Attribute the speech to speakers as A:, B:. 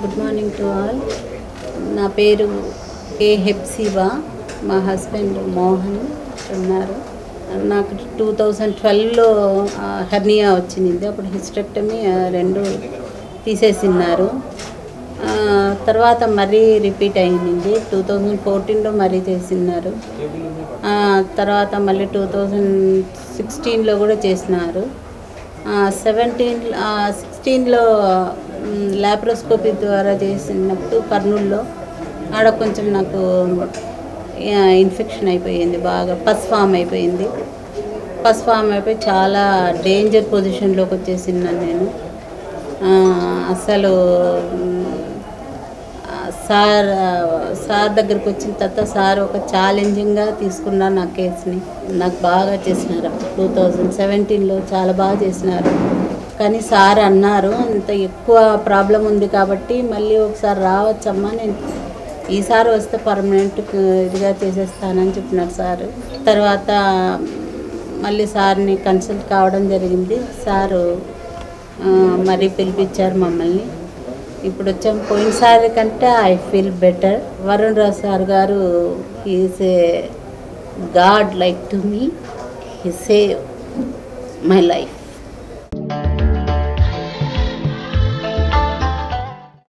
A: good morning to all నా పేరు కే హెప్సిబా మా హస్బెండ్ మోహన్ ఉన్నారు నాకు టూ థౌజండ్ ట్వెల్వ్లో హెర్నియా వచ్చింది అప్పుడు హిస్టెక్టమీ రెండు తీసేసిన్నారు ఆ, తర్వాత మరీ రిపీట్ అయింది టూ థౌజండ్ ఫోర్టీన్లో మరీ చేసినారు ఆ, తర్వాత మళ్ళీ టూ థౌజండ్ సిక్స్టీన్లో కూడా చేసినారు సెవెంటీన్ సిక్స్టీన్లో ల్యాప్రోస్కోపీ ద్వారా చేసినప్పుడు కర్నూలులో ఆడ కొంచెం నాకు ఇన్ఫెక్షన్ అయిపోయింది బాగా పస్ ఫామ్ అయిపోయింది పస్ ఫామ్ అయిపోయి చాలా డేంజర్ పొజిషన్లోకి వచ్చేసినాను నేను ఆ, అసలు మ్, ఆ, సార్ ఆ, సార్ దగ్గరికి వచ్చిన తర్వాత సార్ ఒక ఛాలెంజింగ్గా తీసుకున్నారు నా కేసుని నాకు బాగా చేసినారు టూ థౌజండ్ సెవెంటీన్లో చాలా బాగా చేసినారు కానీ సార్ అన్నారు అంత ఎక్కువ ప్రాబ్లం ఉంది కాబట్టి మళ్ళీ ఒకసారి రావచ్చమ్మా నేను ఈసారి వస్తే పర్మనెంట్ ఇదిగా చేసేస్తానని చెప్పినారు సార్ తర్వాత మళ్ళీ సార్ని కన్సల్ట్ కావడం జరిగింది సారు ఆ, మరీ పిలిపించారు మమ్మల్ని ఇప్పుడు వచ్చాం పోయినసారి కంటే I feel better Varun Rao sir గారు is a god like to me he save my life